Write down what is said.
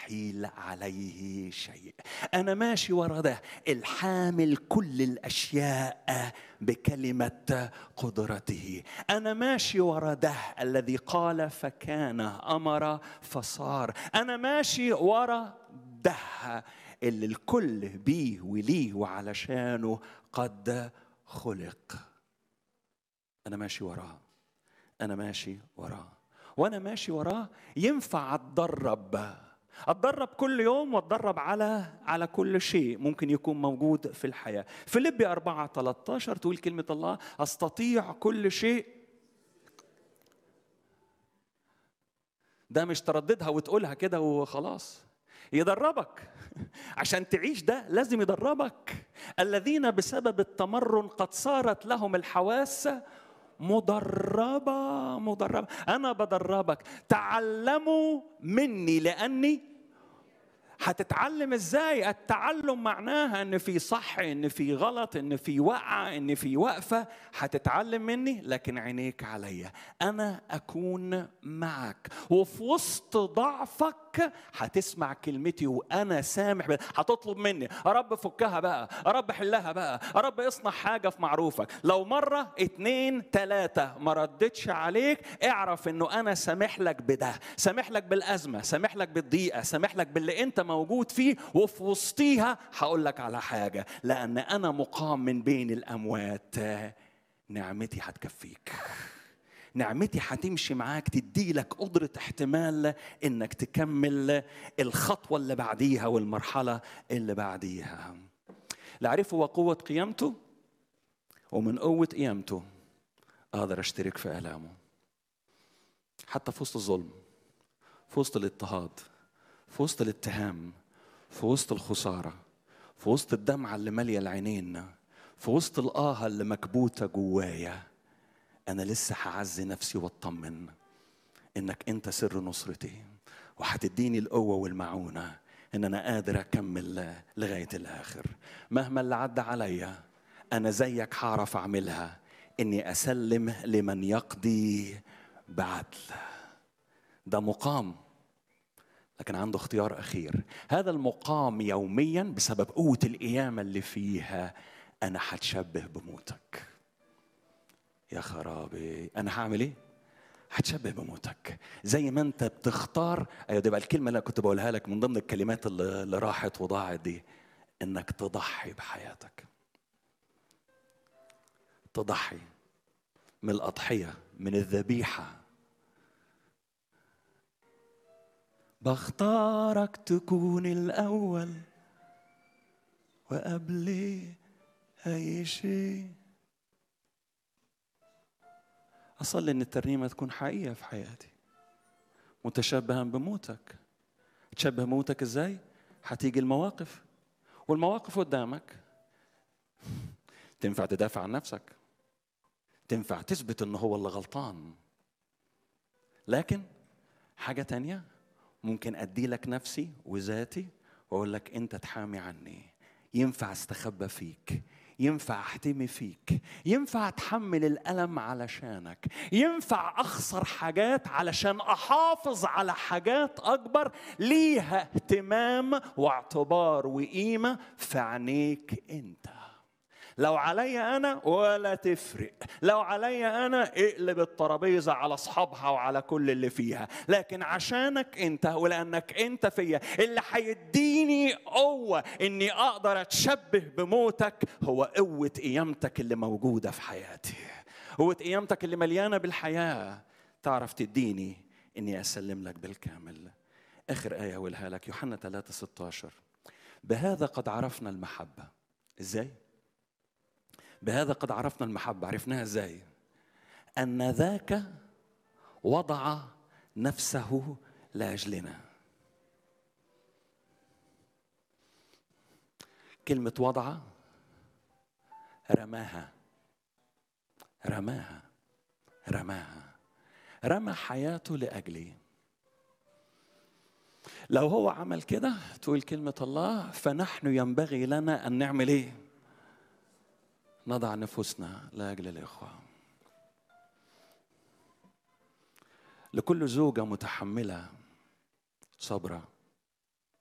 يستحيل عليه شيء انا ماشي ورا ده الحامل كل الاشياء بكلمه قدرته انا ماشي ورا ده الذي قال فكان امر فصار انا ماشي ورا ده اللي الكل بيه وليه وعلشانه قد خلق انا ماشي وراه انا ماشي وراه وانا ماشي وراه ينفع اتدرب اتدرب كل يوم واتدرب على على كل شيء ممكن يكون موجود في الحياه فيليبي 4 13 تقول كلمه الله استطيع كل شيء ده مش ترددها وتقولها كده وخلاص يدربك عشان تعيش ده لازم يدربك الذين بسبب التمرن قد صارت لهم الحواس مدربة مدربة أنا بدربك تعلموا مني لأني هتتعلم ازاي التعلم معناها ان في صح ان في غلط ان في وقعه ان في وقفه هتتعلم مني لكن عينيك عليا انا اكون معك وفي وسط ضعفك هتسمع كلمتي وانا سامح بها. هتطلب مني يا رب فكها بقى يا رب حلها بقى يا رب اصنع حاجه في معروفك لو مره اتنين تلاته ما ردتش عليك اعرف انه انا سامح لك بده سامح لك بالازمه سامح لك بالضيقه سامح لك باللي انت موجود فيه وفي وسطيها هقول لك على حاجه لان انا مقام من بين الاموات نعمتي هتكفيك نعمتي هتمشي معاك تدي لك قدرة احتمال انك تكمل الخطوة اللي بعديها والمرحلة اللي بعديها اللي عرفه وقوة قيامته ومن قوة قيامته أقدر أشترك في آلامه حتى في وسط الظلم في وسط الاضطهاد في وسط الاتهام في وسط الخسارة في وسط الدمعة اللي مالية العينين في وسط الآه اللي مكبوتة جوايا أنا لسه هعزي نفسي واطمن إنك أنت سر نصرتي وهتديني القوة والمعونة إن أنا قادر أكمل لغاية الآخر مهما اللي عدى عليا أنا زيك هعرف أعملها إني أسلم لمن يقضي بعدل ده مقام لكن عنده اختيار أخير هذا المقام يوميا بسبب قوة القيامة اللي فيها أنا هتشبه بموتك يا خرابي انا هعمل ايه هتشبه بموتك زي ما انت بتختار ايوه دي بقى الكلمه اللي أنا كنت بقولها لك من ضمن الكلمات اللي اللي راحت وضاعت دي انك تضحي بحياتك تضحي من الاضحيه من الذبيحه بختارك تكون الاول وقبل اي شيء أصلي إن الترنيمة تكون حقيقة في حياتي متشبها بموتك تشبه موتك إزاي؟ هتيجي المواقف والمواقف قدامك تنفع تدافع عن نفسك تنفع تثبت إن هو اللي غلطان لكن حاجة تانية ممكن أدي لك نفسي وذاتي وأقول لك أنت تحامي عني ينفع استخبى فيك ينفع احتمي فيك ينفع اتحمل الالم علشانك ينفع اخسر حاجات علشان احافظ على حاجات اكبر ليها اهتمام واعتبار وقيمه في عينيك انت لو عليا انا ولا تفرق لو عليا انا اقلب الترابيزه على اصحابها وعلى كل اللي فيها لكن عشانك انت ولانك انت فيا اللي هيديني قوه اني اقدر اتشبه بموتك هو قوه قيامتك اللي موجوده في حياتي قوه قيامتك اللي مليانه بالحياه تعرف تديني اني اسلم لك بالكامل اخر ايه اقولها لك يوحنا 3 16 بهذا قد عرفنا المحبه ازاي بهذا قد عرفنا المحبة عرفناها ازاي أن ذاك وضع نفسه لأجلنا كلمة وضع رماها رماها رماها رمى حياته لأجلي لو هو عمل كده تقول كلمة الله فنحن ينبغي لنا أن نعمل إيه؟ نضع نفوسنا لاجل الاخوه لكل زوجه متحمله صبره